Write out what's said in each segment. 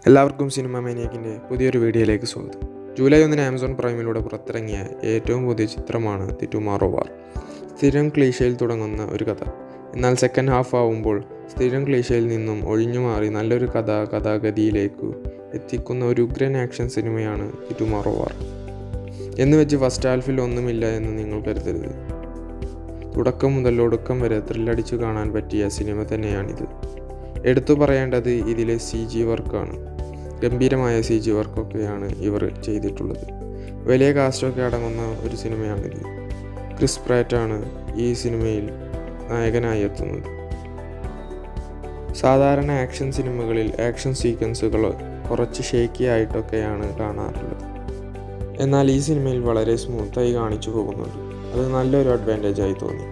എല്ലാവർക്കും സിനിമ മാനിയക്കിൻ്റെ പുതിയൊരു വീഡിയോയിലേക്ക് സ്വാഗതം ജൂലൈ ഒന്നിന് ആമസോൺ പ്രൈമിലൂടെ പുറത്തിറങ്ങിയ ഏറ്റവും പുതിയ ചിത്രമാണ് ദി ടുമാറോ വാർ സ്ഥിരം ക്ലീശയിൽ തുടങ്ങുന്ന ഒരു കഥ എന്നാൽ സെക്കൻഡ് ഹാഫ് ആവുമ്പോൾ സ്ഥിരം ക്ലീശയിൽ നിന്നും ഒഴിഞ്ഞു മാറി നല്ലൊരു കഥ കഥാഗതിയിലേക്ക് എത്തിക്കുന്ന ഒരു ഉഗ്രൻ ആക്ഷൻ സിനിമയാണ് ദി ടുമാറോ വാർ എന്ന് വെച്ച് ഫസ്റ്റ് ഹാൽഫിൽ ഒന്നുമില്ല എന്ന് നിങ്ങൾ കരുതരുത് തുടക്കം മുതൽ ഒടുക്കം വരെ ത്രില്ലടിച്ചു കാണാൻ പറ്റിയ സിനിമ തന്നെയാണിത് എടുത്തു പറയേണ്ടത് ഇതിലെ സി ജി വർക്കാണ് ഗംഭീരമായ സി ജി വർക്കൊക്കെയാണ് ഇവർ ചെയ്തിട്ടുള്ളത് വലിയ കാസ്റ്റൊക്കെ അടങ്ങുന്ന ഒരു സിനിമയാണിത് ക്രിസ് പ്രാറ്റാണ് ഈ സിനിമയിൽ നായകനായി എത്തുന്നത് സാധാരണ ആക്ഷൻ സിനിമകളിൽ ആക്ഷൻ സീക്വൻസുകൾ കുറച്ച് ഷേക്കി ആയിട്ടൊക്കെയാണ് കാണാറുള്ളത് എന്നാൽ ഈ സിനിമയിൽ വളരെ സ്മൂത്തായി കാണിച്ചു പോകുന്നുണ്ട് അത് നല്ലൊരു അഡ്വാൻറ്റേജ് ആയി തോന്നി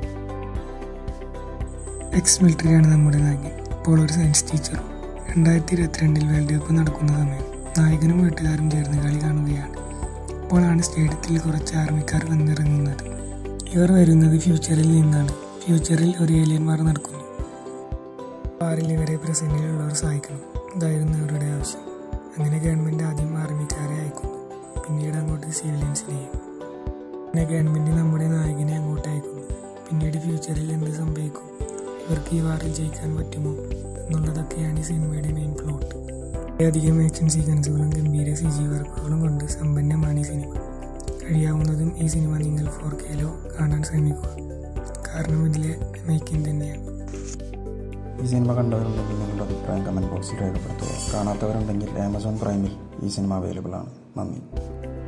എക്സ് മിലിറ്ററിയാണ് നമ്മുടെ നായകൻ ഇപ്പോൾ ഒരു സയൻസ് ടീച്ചറും രണ്ടായിരത്തി ഇരുപത്തിരണ്ടിൽ വേൾഡ് കപ്പ് നടക്കുന്ന സമയം നായകനും വീട്ടുകാരും ചേർന്ന് കളി കാണുകയാണ് അപ്പോഴാണ് സ്റ്റേഡിയത്തിൽ കുറച്ച് ആർമിക്കാർ വന്നിറങ്ങുന്നത് ഇവർ വരുന്നത് ഫ്യൂച്ചറിൽ നിന്നാണ് ഫ്യൂച്ചറിൽ ഒരു ഏലിയന്മാർ നടക്കുന്നു വാറിൽ ഇവരെ പ്രസന്റിലുള്ളവർ സഹായിക്കണം ഇതായിരുന്നു അവരുടെ ആവശ്യം അങ്ങനെ ഗവൺമെൻറ് ആദ്യം ആർമിക്കാരെ അയക്കുന്നു പിന്നീട് അങ്ങോട്ട് സിവിലിയൻസിനെയും പിന്നെ ഗവൺമെൻറ് നമ്മുടെ നായകനെ അങ്ങോട്ട് അയക്കുന്നു പിന്നീട് ഫ്യൂച്ചറിൽ എന്ത് സംഭവിക്കും ഇവർക്ക് ഈ വാറിൽ ജയിക്കാൻ പറ്റുമോ എന്നുള്ളതൊക്കെയാണ് ഈ സിനിമയുടെ മെയിൻ പ്ലോട്ട് വളരെയധികം ആക്ഷൻ സീക്വൻസുകളും ഗംഭീര സി ജി വർക്കുകളും കൊണ്ട് സമ്പന്നമാണ് ഈ സിനിമ കഴിയാവുന്നതും ഈ സിനിമ നിങ്ങൾ ഫോർ കെയിലോ കാണാൻ ശ്രമിക്കുക കാരണം ഇതിലെ മേക്കിംഗ് തന്നെയാണ് ഈ സിനിമ കണ്ടവരുണ്ടെങ്കിൽ നിങ്ങളുടെ അഭിപ്രായം കമൻറ്റ് ബോക്സിൽ രേഖപ്പെടുത്തുക കാണാത്തവരുണ്ടെങ്കിൽ ആമസോൺ പ്രൈമിൽ ഈ സിനിമ അവൈലബിൾ ആണ് നന്ദി